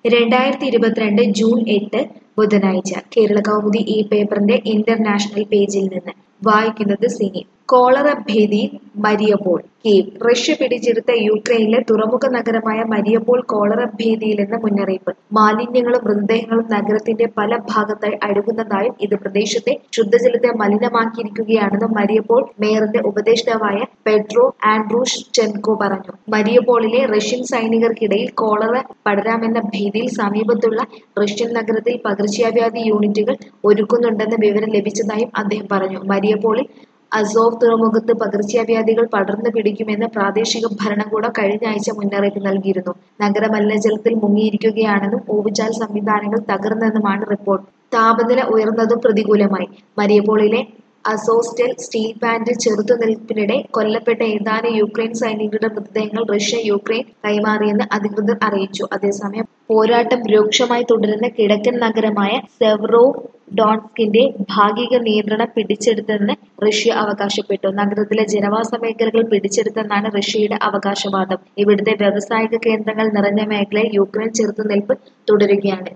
രണ്ടായിരത്തി ഇരുപത്തിരണ്ട് ജൂൺ എട്ട് ബുധനാഴ്ച കേരള കൗമുദി ഈ പേപ്പറിന്റെ ഇന്റർനാഷണൽ പേജിൽ നിന്ന് വായിക്കുന്നത് സിനി കോളറ ഭീതിയിൽ മരിയപ്പോൾ കീവ് റഷ്യ പിടിച്ചെടുത്ത യുക്രൈനിലെ തുറമുഖ നഗരമായ മരിയപ്പോൾ കോളറ ഭീതിയിലെന്ന് മുന്നറിയിപ്പ് മാലിന്യങ്ങളും മൃതദേഹങ്ങളും നഗരത്തിന്റെ പല ഭാഗത്തായി അഴുകുന്നതായും ഇത് പ്രദേശത്തെ ശുദ്ധജലത്തെ മലിനമാക്കിയിരിക്കുകയാണെന്നും മരിയപ്പോൾ മേയറിന്റെ ഉപദേഷ്ടാവായ പെഡ്രോ ആൻഡ്രൂഷ് ചെൻകോ പറഞ്ഞു മരിയപ്പോളിലെ റഷ്യൻ സൈനികർക്കിടയിൽ കോളറ പടരാമെന്ന ഭീതിയിൽ സമീപത്തുള്ള റഷ്യൻ നഗരത്തിൽ പകർച്ചവ്യാധി യൂണിറ്റുകൾ ഒരുക്കുന്നുണ്ടെന്ന വിവരം ലഭിച്ചതായും അദ്ദേഹം പറഞ്ഞു മരിയപ്പോളിൽ അസോവ് തുറമുഖത്ത് പകർച്ചവ്യാധികൾ പടർന്നു പിടിക്കുമെന്ന് പ്രാദേശിക ഭരണകൂടം കഴിഞ്ഞ ആഴ്ച മുന്നറിയിപ്പ് നൽകിയിരുന്നു നഗരം മലിനജലത്തിൽ മുങ്ങിയിരിക്കുകയാണെന്നും ഓവുചാൽ സംവിധാനങ്ങൾ തകർന്നെന്നുമാണ് റിപ്പോർട്ട് താപനില ഉയർന്നതും പ്രതികൂലമായി മരിയപ്പോളിലെ അസോസ്റ്റൽ സ്റ്റീൽ പ്ലാന്റ് ചെറുത്തുനിൽപ്പിനിടെ കൊല്ലപ്പെട്ട ഏതാനും യുക്രൈൻ സൈനികരുടെ മൃതദേഹങ്ങൾ റഷ്യ യുക്രൈൻ കൈമാറിയെന്ന് അധികൃതർ അറിയിച്ചു അതേസമയം പോരാട്ടം രൂക്ഷമായി തുടരുന്ന കിഴക്കൻ നഗരമായ സെവറോ ഡോൺസ്കിന്റെ ഭാഗിക നിയന്ത്രണം പിടിച്ചെടുത്തെന്ന് റഷ്യ അവകാശപ്പെട്ടു നഗരത്തിലെ ജനവാസ മേഖലകൾ പിടിച്ചെടുത്തെന്നാണ് റഷ്യയുടെ അവകാശവാദം ഇവിടുത്തെ വ്യാവസായിക കേന്ദ്രങ്ങൾ നിറഞ്ഞ മേഖലയിൽ യുക്രൈൻ ചെറുത്തുനിൽപ്പ് തുടരുകയാണ്